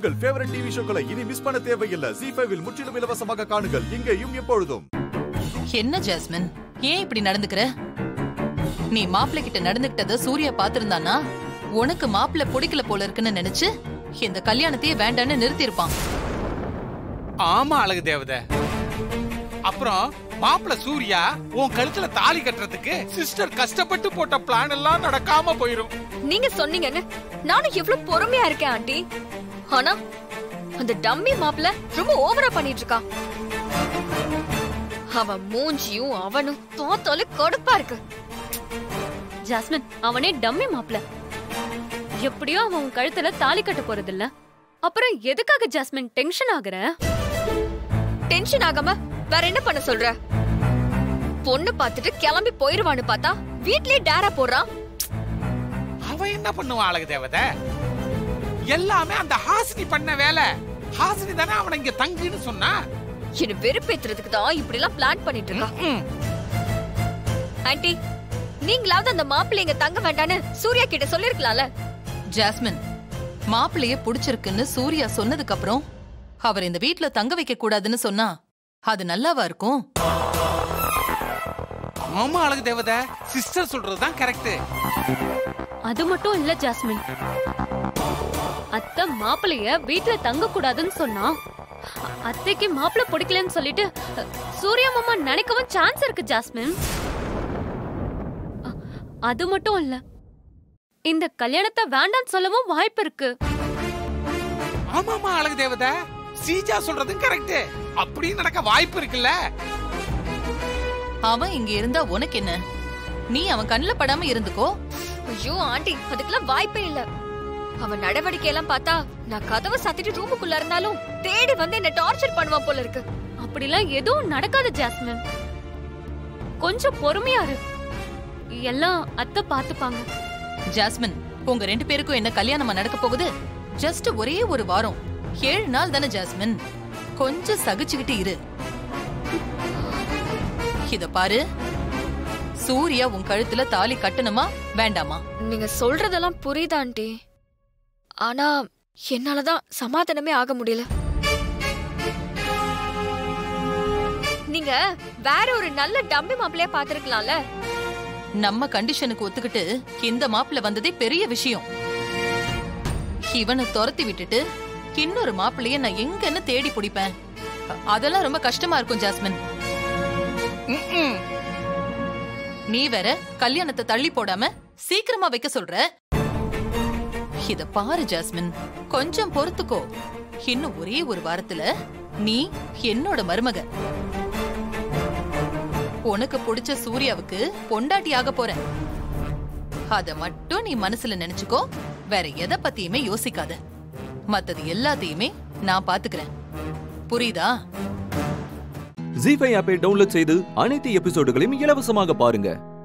உங்கள் favourite TV ஷோக்களை இனி miss பண்ண தேவையில்லை ஜி ஃபைவில் முற்றிலும் இலவசமாக காணுங்கள் இங்கேயும் எப்பொழுதும் என்ன ஜாஸ்மின் ஏன் இப்படி நடந்துக்கிற நீ மாப்பிள்ளை கிட்ட நடந்துக்கிட்டத சூர்யா பாத்திருந்தானா உனக்கு மாப்பிள்ளை பிடிக்கல போல இருக்குன்னு நினைச்சு இந்த கல்யாணத்தையே வேண்டான்னு நிறுத்தியிருப்பான் ஆமா அழகு தேவதை அப்புறம் மாப்பிள சூர்யா உன் கழுத்துல தாலி கட்டுறதுக்கு சிஸ்டர் கஷ்டப்பட்டு போட்ட பிளான் எல்லாம் நடக்காம போயிரும் நீங்க சொன்னீங்கன்னு நானும் எவ்வளவு பொறுமையா இருக்கேன் ஆண்டி ஆனா அந்த டம்மி மாப்ள ரொம்ப ஓவரா பண்ணிட்டு இருக்கான் அவன் மூஞ்சியும் அவனும் பார்த்தாலே கடுப்பா இருக்கு ஜாஸ்மின் அவனே டம்மி மாப்ள எப்படியோ அவன் உன் கழுத்துல தாலி கட்ட போறதில்ல அப்புறம் எதுக்காக ஜாஸ்மின் டென்ஷன் ஆகுற டென்ஷன் ஆகாம வேற என்ன பண்ண சொல்ற பொண்ணு பார்த்துட்டு கிளம்பி போயிருவான்னு பார்த்தா வீட்லயே டேரா போடுறான் அவன் என்ன பண்ணுவான் அழகு தேவதை எல்லாமே அந்த ஹாசினி பண்ண வேலை ஹாசினி தானே அவனை இங்க தங்குன்னு சொன்னா என்ன வெறுப்பேத்துறதுக்கு தான் இப்படி எல்லாம் பிளான் பண்ணிட்டு இருக்கா ம். ஆண்டி நீங்களாவது அந்த மாப்பிள்ளை இங்க தங்க வேண்டான்னு சூர்யா கிட்ட சொல்லிருக்கலாம்ல ஜாஸ்மின் மாப்பிள்ளைய பிடிச்சிருக்குன்னு சூர்யா சொன்னதுக்கு அப்புறம் அவர் இந்த வீட்ல தங்க வைக்க கூடாதுன்னு சொன்னா அது நல்லாவா இருக்கும் ஆமா அழகு தேவதை சிஸ்டர் சொல்றதுதான் கரெக்ட் அது மட்டும் இல்ல ஜாஸ்மின் அத்தை மாப்பிளைய வீட்ல தங்க கூடாதுன்னு சொன்னா அ- அத்தைக்கு மாப்பிள்ளை பிடிக்கலன்னு சொல்லிட்டு அ, சூர்யா மாமா நினைக்கவும் சான்ஸ் இருக்கு ஜாஸ்மின் அ- அது மட்டும் இல்ல இந்த கல்யாணத்தை வேண்டாம்னு சொல்லவும் வாய்ப்பு இருக்கு ஆமாமா அழகு தேவதை சீஜா சொல்றதும் கரெக்ட் அப்படி நடக்க வாய்ப்பு இருக்குல்ல அவன் இங்க இருந்தா உனக்கு என்ன நீ அவன் கண்ணுல படாம இருந்துக்கோ ஐயோ ஆண்டி அதுக்கெல்லாம் வாய்ப்பே இல்ல அவன் நடவடிக்கை எல்லாம் பார்த்தா நான் கதவை சாத்திட்டு ரூமுக்குள்ள இருந்தாலும் தேடி வந்து என்ன டார்ச்சர் பண்ணுவான் போல இருக்கு அப்படிலாம் எதுவும் நடக்காது ஜாஸ்மின் கொஞ்சம் பொறுமையா இரு எல்லாம் அத்தை பாத்துப்பாங்க ஜாஸ்மின் உங்க ரெண்டு பேருக்கும் என்ன கல்யாணமா நடக்க போகுது ஜஸ்ட் ஒரே ஒரு வாரம் ஏழு நாள் தானே ஜாஸ்மின் கொஞ்சம் சகிச்சுக்கிட்டு இரு இத பாரு சூர்யா உன் கழுத்துல தாலி கட்டணுமா வேண்டாமா நீங்க சொல்றதெல்லாம் புரியுதா ஆண்டி ஆனா என்னாலதான் சமாதானமே ஆக முடியல நீங்க வேற ஒரு நல்ல டம்மி மாப்பிள்ளைய பாத்திருக்கலாம்ல நம்ம கண்டிஷனுக்கு ஒத்துக்கிட்டு இந்த மாப்பிள்ள வந்ததே பெரிய விஷயம் இவனை துரத்தி விட்டுட்டு இன்னொரு மாப்பிள்ளைய நான் எங்கன்னு தேடி பிடிப்பேன் அ- அதெல்லாம் ரொம்ப கஷ்டமா இருக்கும் ஜாஸ்மின் ம்ம். நீ வேற கல்யாணத்தை தள்ளி போடாம சீக்கிரமா வைக்க சொல்ற இத பாரு ஜாஸ்மின் கொஞ்சம் பொறுத்துக்கோ இன்னும் ஒரே ஒரு வாரத்துல நீ என்னோட மருமக உனக்கு பிடிச்ச சூர்யாவுக்கு பொண்டாட்டி ஆக போற அத மட்டும் நீ மனசுல நினைச்சுக்கோ வேற எதை பத்தியுமே யோசிக்காத மத்தது எல்லாத்தையுமே நான் பாத்துக்கிறேன் புரியுதா ஜி ஃபைவ் ஆப்பை டவுன்லோட் செய்து அனைத்து எபிசோடுகளையும் இலவசமாக பாருங்க